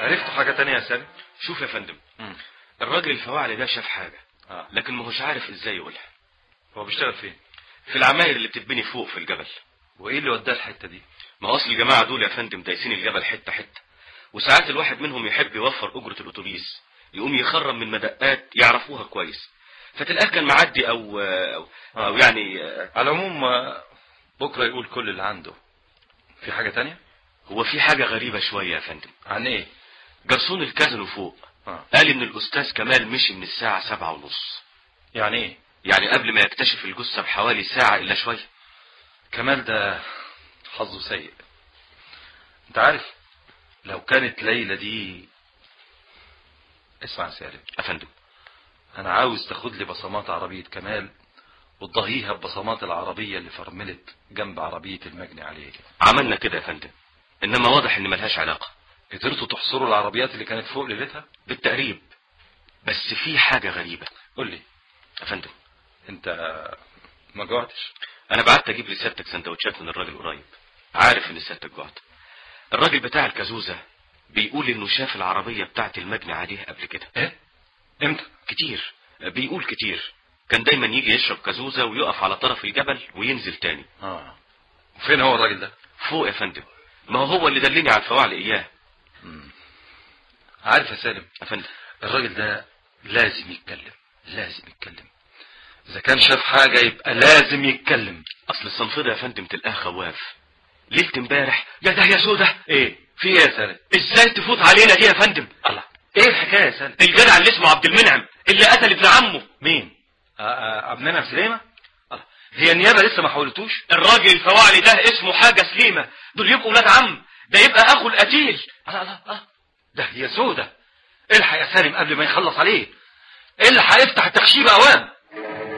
عرفتوا حاجة تانية يا سالم شوف يا فندم مم. الراجل الفواعلي ده شاف حاجة اه لكن ما هوش عارف ازاي يقولها هو بيشتغل فين في العماير اللي بتتبني فوق في الجبل وايه اللي وداه الحتة دي ما هو اصل الجماعة دول يا فندم دايسين الجبل حتة حتة وساعات الواحد منهم يحب يوفر اجرة الاتوبيس يقوم يخرم من مدقات يعرفوها كويس فتلقاه كان معدي او او, أو آه. يعني آه، على العموم آه، بكرة يقول كل اللي عنده في حاجة تانية هو في حاجة غريبة شوية يا فندم عن ايه جرسون الكازينو فوق اه قال ان الاستاذ كمال مشي من الساعة سبعة ونص يعني ايه يعني قبل ما يكتشف الجثة بحوالي ساعة الا شوية كمال ده حظه سيء انت عارف لو كانت ليلى دي اسمع يا سالم يا فندم انا عاوز تاخد لي بصمات عربية كمال وتضاهيها ببصمات العربية اللي فرملت جنب عربية المجني عليه عملنا كده يا فندم انما واضح ان ملهاش علاقة قدرتوا تحصروا العربيات اللي كانت فوق ليلتها بالتقريب بس في حاجة غريبة قول لي يا فندم انت ما جوعتش انا بعت اجيب لسيادتك سندوتشات من الراجل قريب عارف ان سيادتك جوعت الراجل بتاع الكازوزة بيقول انه شاف العربية بتاعت المجني عليه قبل كده ايه امتى كتير بيقول كتير كان دايما يجي يشرب كازوزة ويقف على طرف الجبل وينزل تاني اه وفين هو الراجل ده فوق يا فندم ما هو هو اللي دلني على الفواعل اياه عارف يا سالم يا فندم الراجل ده لازم يتكلم لازم يتكلم اذا كان شاف حاجة يبقى لازم يتكلم اصل الصنف ده يا فندم تلقاه خواف ليلة امبارح يا ده يا سودة ايه في ايه يا سالم ازاي تفوت علينا دي يا فندم الله ايه الحكاية يا سالم الجدع اللي اسمه عبد المنعم اللي قتل ابن عمه مين آه، آه، عبد المنعم سليمة الله هي النيابة لسه ما حولتوش الراجل الفواعلي ده اسمه حاجة سليمة دول يبقوا ولاد عم ده يبقى اخو القتيل الله الله الله ده هي سودة الحق يا سالم قبل ما يخلص عليه الحق يفتح التخشيب اوام